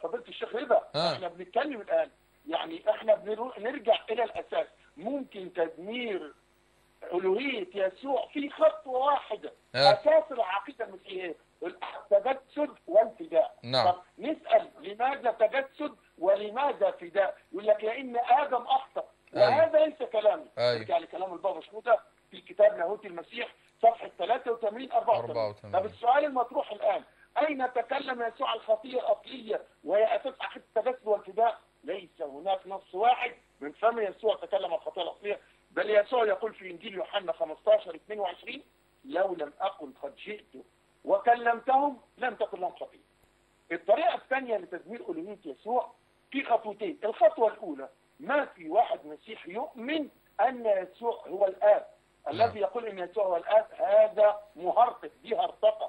فضيله الشيخ رضا آه. احنا بنتكلم الان يعني احنا بنرو- نرجع الى الاساس ممكن تدمير الوهيه يسوع في خطوه واحده آه. اساس العقيده المسيحيه التجسد والفداء نعم. طب نسال لماذا تجسد ولماذا فداء يقول لك لان ادم اخطا أيوة. وهذا ليس كلامي أيوة. ارجع لكلام البابا شنودة في كتاب لاهوت المسيح صفحه 83 84 84. طب السؤال المطروح الان اين تكلم يسوع عن الخطيه الاصليه وهي اساس عقيده التجسد والفداء ليس هناك نص واحد من فم يسوع تكلم عن الخطيه الاصليه بل يسوع يقول في انجيل يوحنا 15 22 لو لم اكن قد جئت وكلمتهم لم تكن لهم خطيه الطريقه الثانيه لتدمير الوهيه يسوع في خطوتين الخطوه الاولى ما في واحد مسيحي يؤمن ان يسوع هو الاب الذي يقول ان يسوع هو الاب هذا مهرطق دي هرطقه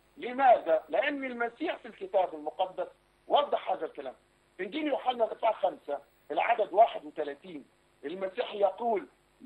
لماذا؟ لأن المسيح في الكتاب المقدس وضح هذا الكلام. في إنجيل يوحنا الإصحاح 5 العدد 31 المسيح يقول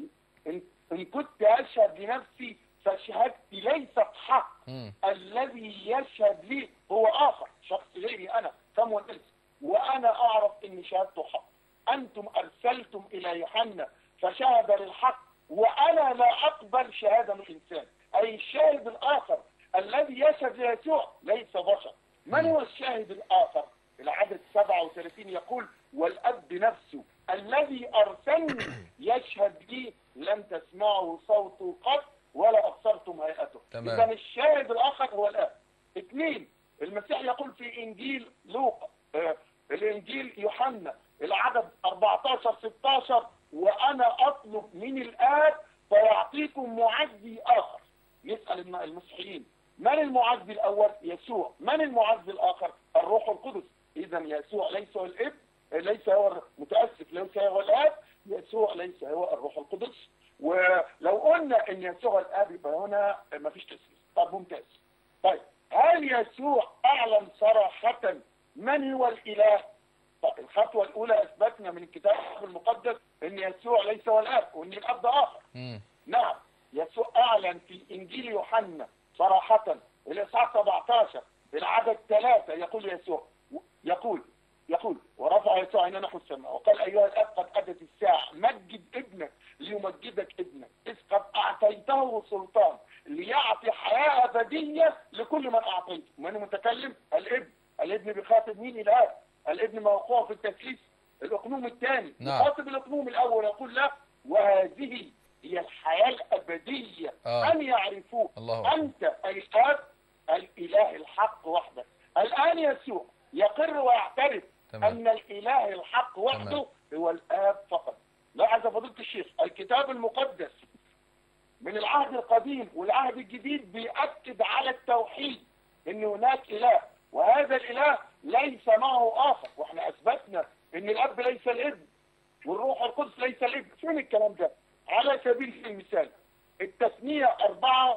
إن, إن كنت أشهد لنفسي فشهادتي ليست حق مم. الذي يشهد لي هو آخر شخص غيري أنا كم والإنس وأنا أعرف إن شهادته حق أنتم أرسلتم إلى يوحنا فشهد للحق وأنا لا أقبل شهادة من إنسان أي الشاهد الآخر الذي يشهد ليسوع ليس بشر من هو الشاهد الآخر العدد 37 يقول والأب نفسه الذي أرسلني يشهد لي لم تسمعوا صوته قط ولا أبصرتم هيئته تمام. إذا الشاهد الآخر هو الآب اثنين المسيح يقول في إنجيل لوقا آه، الإنجيل يوحنا العدد 14 16 وأنا أطلب من الآب فيعطيكم معزي آخر يسأل الم- المسيحيين من المعزي الأول يسوع من المعزي الآخر الروح القدس إذا يسوع ليس هو الابن ليس هو متأسف ليس هو الآب يسوع ليس هو الروح القدس ولو قلنا ان يسوع الاب يبقى هنا ما فيش تسليم طب ممتاز طيب هل يسوع اعلن صراحه من هو الاله طب الخطوه الاولى اثبتنا من الكتاب المقدس ان يسوع ليس هو الاب وان الاب ده اخر مم. نعم يسوع اعلن في انجيل يوحنا صراحه الاصحاح 17 العدد ثلاثه يقول يسوع يقول يقول ورفع يسوع عينه نحو السماء وقال ايها الاب قد اتت الساعه مجد ابنك ليمجدك ابنك اذ قد اعطيته سلطان ليعطي حياه ابديه لكل من اعطيته من المتكلم الابن الابن بيخاطب مين الاب الابن موقوع في التثليث الاقنوم الثاني نعم. يخاطب الاقنوم الاول يقول له وهذه هي الحياه الابديه آه. ان يعرفوه الله أكبر. انت اي الاب الاله الحق وحدك الان يسوع يقر ويعترف تمام. ان الاله الحق وحده هو الاب فقط لاحظ يا فضيله الشيخ الكتاب المقدس من العهد القديم والعهد الجديد بيأكد على التوحيد ان هناك اله وهذا الاله ليس معه اخر واحنا اثبتنا ان الاب ليس الابن والروح القدس ليس الابن فين الكلام ده على سبيل المثال التثنية 4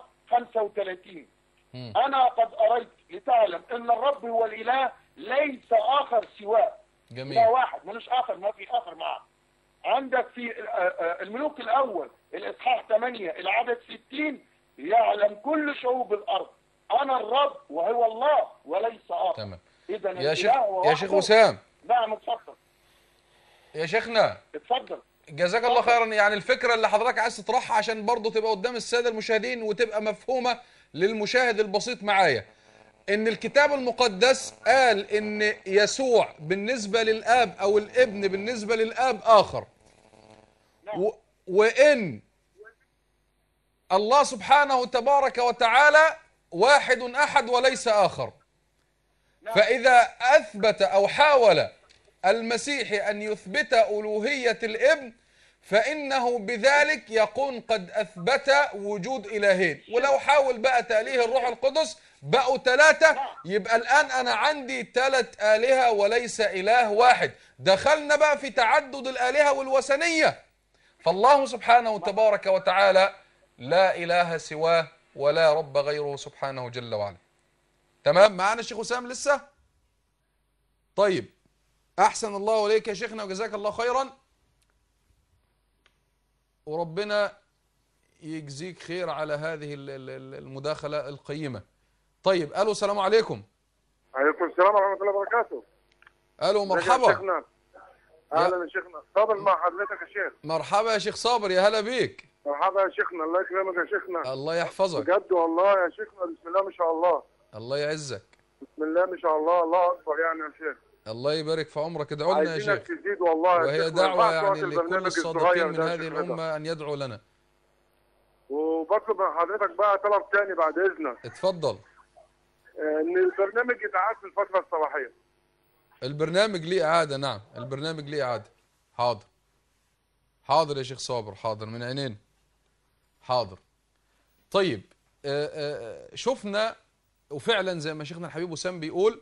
35 مم. انا قد اريت لتعلم ان الرب هو الاله ليس اخر سواه جميل لا واحد ملوش اخر ما في اخر معه عندك في آه، آه، الملوك الاول الاصحاح 8 العدد 60 يعلم كل شعوب الارض انا الرب وهو الله وليس اخر تمام اذا يا شيخ هو يا شيخ وحده. وسام نعم اتفضل يا شيخنا اتفضل جزاك الله خيرا يعني الفكرة اللي حضرتك عايز تطرحها عشان برضه تبقى قدام السادة المشاهدين وتبقى مفهومة للمشاهد البسيط معايا ان الكتاب المقدس قال ان يسوع بالنسبة للاب او الابن بالنسبة للاب اخر و وان الله سبحانه تبارك وتعالى واحد احد وليس اخر فاذا اثبت او حاول المسيح ان يثبت الوهيه الابن فانه بذلك يكون قد اثبت وجود الهين ولو حاول بقى تاليه الروح القدس بقوا ثلاثه يبقى الان انا عندي ثلاث الهه وليس اله واحد دخلنا بقى في تعدد الالهه والوثنيه فالله سبحانه تبارك وتعالى لا اله سواه ولا رب غيره سبحانه جل وعلا تمام معانا الشيخ وسام لسه طيب احسن الله اليك يا شيخنا وجزاك الله خيرا وربنا يجزيك خير على هذه ال- ال- ال- المداخله القيمه طيب الو السلام عليكم عليكم السلام ورحمة الله وبركاته الو ازيك يا مرحبا شيخنا اهلا يا شيخنا صابر مع حضرتك يا شيخ مرحبا يا شيخ صابر يا هلا بيك مرحبا يا شيخنا الله يكرمك يا شيخنا الله يحفظك بجد والله يا شيخنا بسم الله ما شاء الله الله يعزك بسم الله ما شاء الله الله اكبر يعني يا شيخ الله يبارك في عمرك ادعوا لنا يا عايزينك شيخ تزيد والله يا وهي شيخ دعوة ما ينفعش يعني وقت لكل البرنامج الصادقين الصغير من ده يا هذه شيخ رضا. الأمة أن يدعوا لنا وبطلب من حضرتك بقى طلب تاني بعد اذنك اتفضل آه، ان البرنامج يتعاد في الفتره الصباحيه البرنامج ليه إعادة نعم البرنامج ليه إعادة حاضر حاضر يا شيخ صابر حاضر من عينين حاضر طيب آه، آه، شفنا وفعلا زي ما شيخنا الحبيب وسام بيقول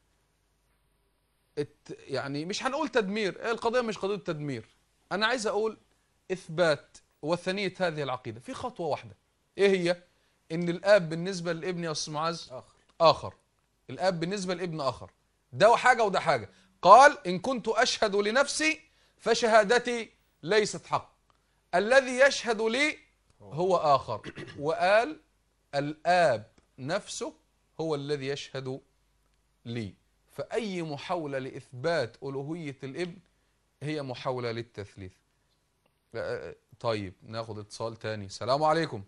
الت- يعني مش هنقول تدمير القضية مش قضية تدمير أنا عايز أقول إثبات وثنية هذه العقيدة في خطوة واحدة إيه هي؟ إن الآب بالنسبة للابن يا أستاذ معاذ آخر آخر الآب بالنسبة لابن آخر ده حاجة وده حاجة قال إن كنت أشهد لنفسي فشهادتي ليست حق الذي يشهد لي هو آخر وقال الآب نفسه هو الذي يشهد لي فأي محاولة لإثبات ألوهية الابن هي محاولة للتثليث آه، طيب ناخد اتصال تاني السلام عليكم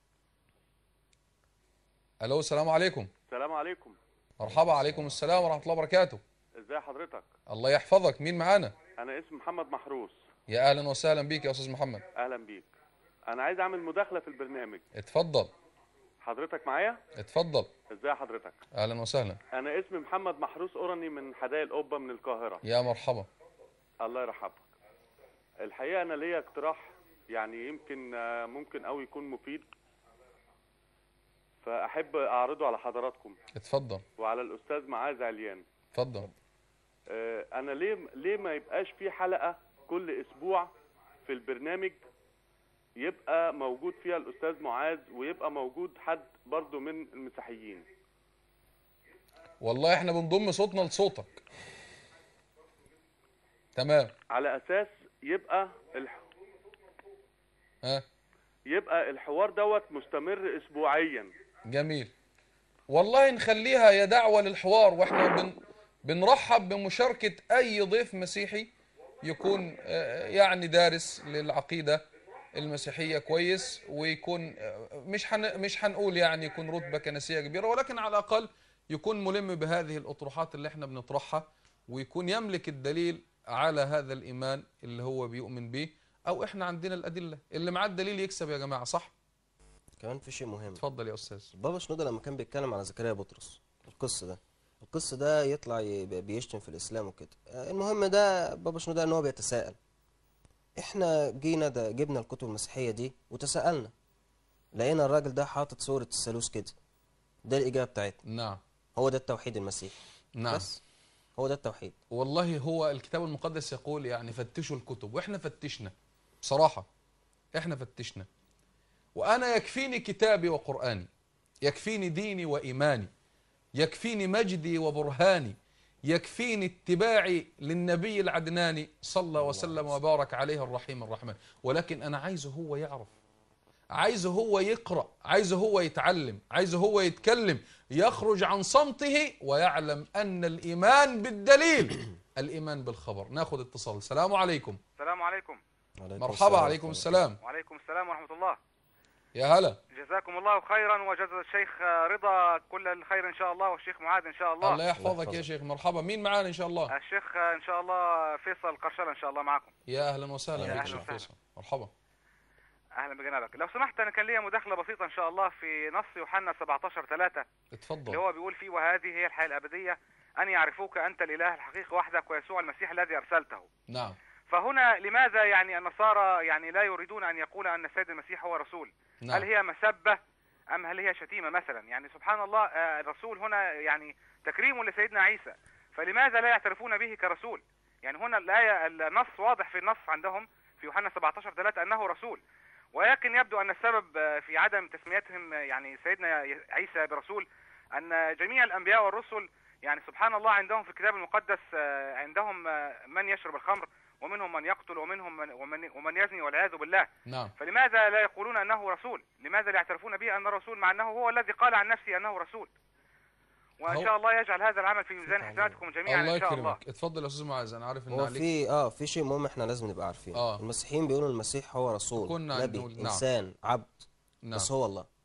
الو السلام عليكم السلام عليكم مرحبا عليكم السلام ورحمة الله وبركاته ازي حضرتك الله يحفظك مين معانا انا اسمي محمد محروس يا اهلا وسهلا بيك يا استاذ محمد اهلا بيك انا عايز اعمل مداخله في البرنامج اتفضل حضرتك معايا اتفضل ازي حضرتك اهلا وسهلا انا اسمي محمد محروس اورني من حدائق القبه من القاهره يا مرحبا الله يرحمك الحقيقه انا ليا اقتراح يعني يمكن آه، ممكن قوي يكون مفيد فاحب اعرضه على حضراتكم اتفضل وعلى الاستاذ معاذ عليان اتفضل آه، انا ليه ليه ما يبقاش في حلقه كل اسبوع في البرنامج يبقى موجود فيها الاستاذ معاذ ويبقى موجود حد برضو من المسيحيين والله احنا بنضم صوتنا لصوتك تمام على اساس يبقى الح... ها يبقى الحوار دوت مستمر اسبوعيا جميل والله نخليها يا دعوة للحوار واحنا بن بنرحب بمشاركة اي ضيف مسيحي يكون آه، يعني دارس للعقيدة المسيحية كويس ويكون آه، مش حن مش هنقول يعني يكون رتبة كنسية كبيرة ولكن على الأقل يكون ملم بهذه الأطروحات اللي احنا بنطرحها ويكون يملك الدليل على هذا الإيمان اللي هو بيؤمن به أو احنا عندنا الأدلة اللي معاه الدليل يكسب يا جماعة صح؟ كمان في شيء مهم اتفضل يا أستاذ بابا شنودة لما كان بيتكلم على زكريا بطرس القصة ده القصة ده يطلع ي- بيشتم في الإسلام وكده آه، المهم ده بابا شنودة إن هو بيتساءل إحنا جينا ده جبنا الكتب المسيحية دي وتساءلنا لقينا الراجل ده حاطط صورة الثالوث كده ده الإجابة بتاعتنا نعم هو ده التوحيد المسيحي نعم بس هو ده التوحيد والله هو الكتاب المقدس يقول يعني فتشوا الكتب واحنا فتشنا بصراحة احنا فتشنا وانا يكفيني كتابي وقرآني يكفيني ديني وإيماني يكفيني مجدي وبرهاني يكفيني اتباعي للنبي العدناني صلى وسلم وبارك عليه الرحيم الرحمن ولكن أنا عايزه هو يعرف عايزه هو يقرأ عايزه هو يتعلم عايزه هو يتكلم يخرج عن صمته ويعلم أن الإيمان بالدليل الإيمان بالخبر ناخذ اتصال السلام عليكم السلام عليكم عليكم مرحبا السلام عليكم ورحمة السلام وعليكم السلام ورحمة الله يا هلا جزاكم الله خيرا وجزا الشيخ رضا كل الخير إن شاء الله والشيخ معاذ إن شاء الله الله يحفظك يحفظك. يا شيخ مرحبا مين معانا إن شاء الله الشيخ إن شاء الله فيصل قرشلة إن شاء الله معكم يا أهلا وسهلا يا بك أهلا شيخ وسهلا. فيصل مرحبا أهلا بجنابك لو سمحت أنا كان ليا مداخلة بسيطة إن شاء الله في نص يوحنا 17 3 اللي اتفضل هو بيقول فيه وهذه هي الحياة الأبدية أن يعرفوك أنت الإله الحقيقي وحدك ويسوع المسيح الذي أرسلته نعم فهنا لماذا يعني النصارى يعني لا يريدون أن يقول أن السيد المسيح هو رسول هل نعم هي مسبة أم هل هي شتيمة مثلا يعني سبحان الله آه، الرسول هنا يعني تكريم لسيدنا عيسى فلماذا لا يعترفون به كرسول يعني هنا الآية النص واضح في النص عندهم في يوحنا 17 3 أنه رسول ولكن يبدو أن السبب آه، في عدم تسميتهم آه، يعني سيدنا عيسى برسول أن جميع الأنبياء والرسل يعني سبحان الله عندهم في الكتاب المقدس آه، عندهم آه، من يشرب الخمر ومنهم من يقتل ومنهم من ومن, ومن يزني والعياذ بالله نعم فلماذا لا يقولون انه رسول؟ لماذا لا يعترفون به انه رسول مع انه هو الذي قال عن نفسه انه رسول؟ وان هو- شاء الله يجعل هذا العمل في ميزان حسناتكم جميعا الله ان شاء الله يكرمك اتفضل يا استاذ معاذ انا عارف ان هو عليك في اه في شيء مهم احنا لازم نبقى عارفين آه. المسيحيين بيقولوا المسيح هو رسول كنا نبي نقول- نعم. انسان عبد نعم بس هو الله